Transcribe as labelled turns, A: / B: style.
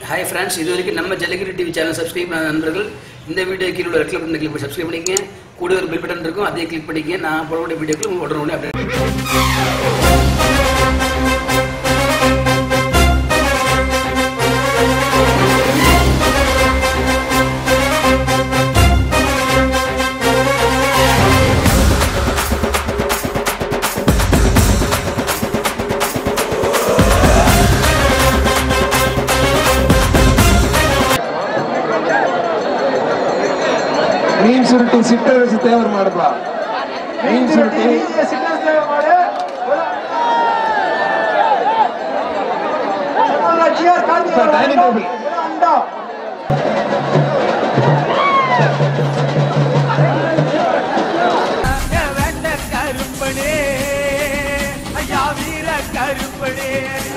A: Hi friends இது வரைக்கும் நம்ம ஜல்லிக்கட்டு டிவி சேனல் சப்ஸ்கிரைப் பண்ண நண்பர்கள் இந்த வீடியோ கீழே உள்ள கிளிக் பண்ணி கிளிக் சப்ஸ்கிரைப் பண்ணிக்கங்க கூட ஒரு பெல் பட்டன் இருக்கும் அதையும் கிளிக் பண்ணிக்கங்க நான் போடக்கூடிய வீடியோக்கள் உங்களுக்கு உடனே உடனே அப்டேட்
B: ಮೀನ್ ಸುರುಟಿ ಸಿಟ್ಟರಸಿ ತೇವರ್ ಮಾಡಪ್ಪ ಮೀನ್ ಸುರುಟಿ ಸರ್, dining table.
C: வேண்ட கருப்பனே ஐயா வீர கருப்பனே